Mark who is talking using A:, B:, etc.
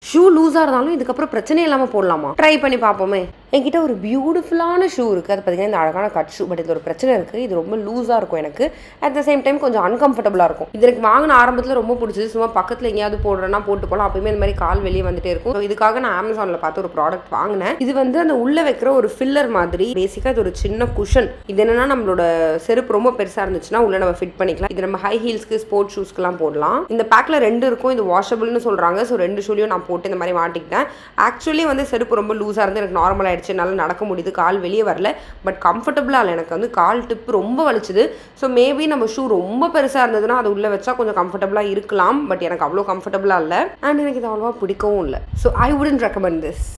A: shoe லூஸாக இருந்தாலும் இதுக்கப்புறம் பிரச்சனை இல்லாமல் போடலாமா ட்ரை பண்ணி பார்ப்போமே என்கிட்ட ஒரு பியூட்டிஃபுல்லான ஷூ இருக்குது அது பார்த்தீங்கன்னா இந்த அழகான கட் ஷூ பட் இது ஒரு பிரச்சனை இருக்குது இது ரொம்ப லூஸாக இருக்கும் எனக்கு அட் த சேம் டைம் கொஞ்சம் அன்கம்ஃபர்டபுளாக இருக்கும் இது எனக்கு வாங்கின ஆரம்பத்தில் ரொம்ப பிடிச்சது சும்மா பக்கத்தில் எங்கேயாவது போடுறேன்னா போட்டு போகலாம் அப்பயுமே இந்த மாதிரி கால் வெளியே வந்துட்டே இருக்கும் So இதுக்காக நான் அமேசானில் பார்த்து ஒரு ப்ராடக்ட் வாங்கினேன் இது வந்து அந்த உள்ளே வைக்கிற ஒரு ஃபில்லர் மாதிரி பேசிக்காக இது ஒரு சின்ன குஷன் இது என்னன்னா நம்மளோட செருப்பு ரொம்ப பெருசாக இருந்துச்சுன்னா உள்ள நம்ம ஃபிட் பண்ணிக்கலாம் இது நம்ம ஹை ஹீல்ஸ்க்கு ஸ்போர்ட்ஸ் ஷூஸ்க்குலாம் போடலாம் இந்த பேக்கில் ரெண்டு இருக்கும் இது வாஷபிள்னு சொல்கிறாங்க ஸோ ரெண்டு ஷூலையும் நான் போட்டு இந்த மாதிரி மாட்டிக்கிட்டேன் ஆக்சுவலி வந்து செருப்பு ரொம்ப லூஸாக இருந்து எனக்கு நார்மல் ஆயிடுச்சு என்னால் நடக்க முடியுது கால் வெளியே வரல பட் கம்ஃபர்டபுளாக இல்லை எனக்கு வந்து கால் டிப் ரொம்ப வலிச்சுது ஸோ மேபி நம்ம ஷூ ரொம்ப பெருசாக இருந்ததுன்னா அது உள்ளே வச்சா கொஞ்சம் கம்ஃபர்டபுளாக இருக்கலாம் பட் எனக்கு அவ்வளோ கம்ஃபர்டபுளாக இல்லை அண்ட் எனக்கு இது அவ்வளோவா பிடிக்கவும் இல்லை ஸோ ஐ வுடன் ரெக்கமெண்ட் திஸ்